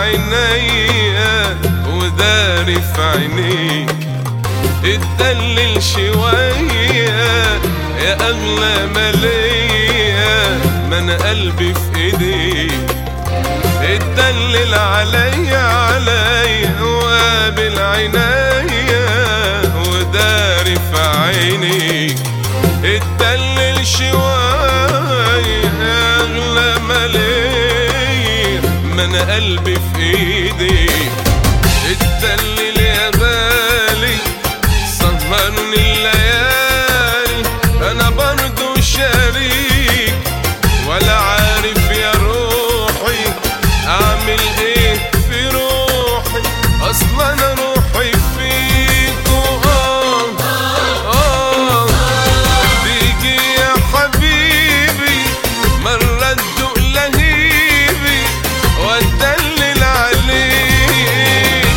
عينيا وداري في عينيك اتدلل شوية يا أغلى مالية ما أنا قلبي في إيديك اتدلل عليا عليا وقابل عينيا وداري في عينيك اتدلل شوية يا أغلى مالية ما أنا قلبي في إيديك اتدلل يا بالي سهرني الليالي أنا برضو شريك ولا عارف يا روحي أعمل إيه في روحي أصلا أنا روحي فيك آه آه تيجي يا حبيبي مرة تدوق لهيبي واتدلل عليك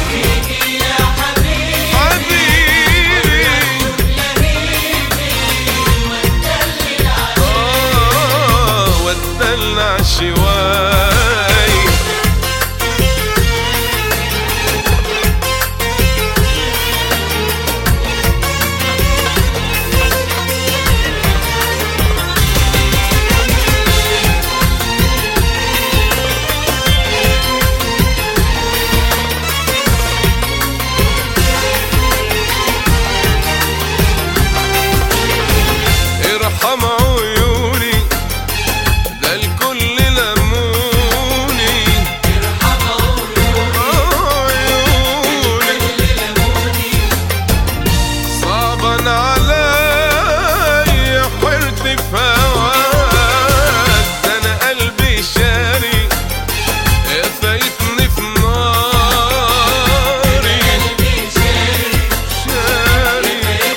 حبيبي آه واتدلع شوي ارحم عيوني ده الكل لموني عيوني صعبا عليا حرت في هواك ده انا قلبي شاري فايتني في ناري شاري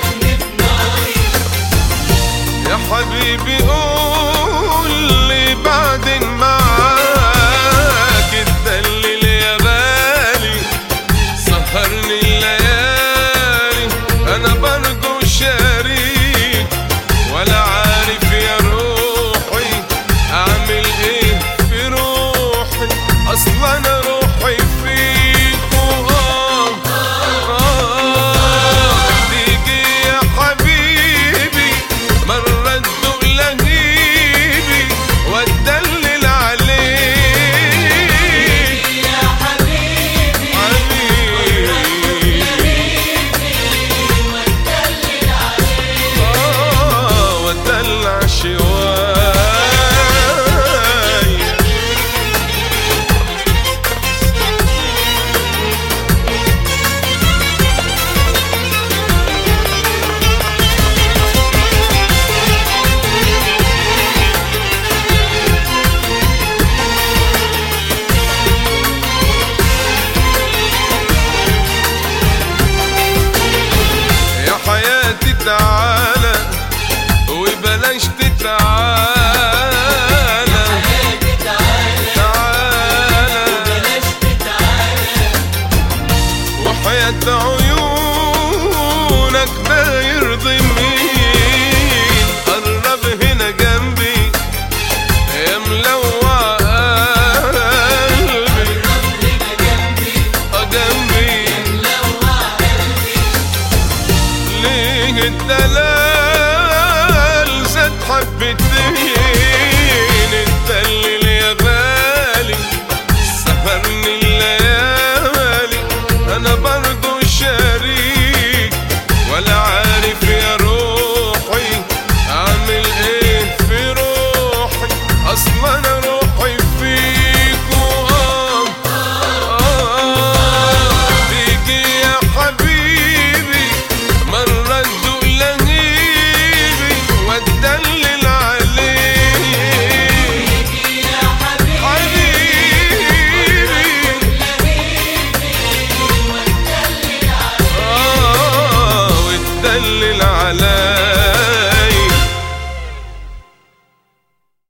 يا حبيبي قول لي بعدين معاك اتدلل يا غالي سهرني الليالي انا برضو شريك ولا عارف يا روحي اعمل ايه في روحي اصلا انا روحي فيك وآه آه تيجي يا حبيبي مرة تدوق لهيبي واتدلل عليك حبيبي آه واتدلع شوية يا حياتي تعالى وبلاش تتعالى تعالى وحياة عيونك ده يرضي مين قرب هنا جنبي يا ملوع قلبي اه جنبي ليه الدلال زاد حبتين الدلل يا غالي سهرني الليالي انا برضو شريك ولا عارف يا روحي اعمل ايه في روحي اصلا انا روحي فيك وآه آه تيجي يا حبيبي مرة تدوق لهيبي واتدلل عليك حبيبي آه واتدلل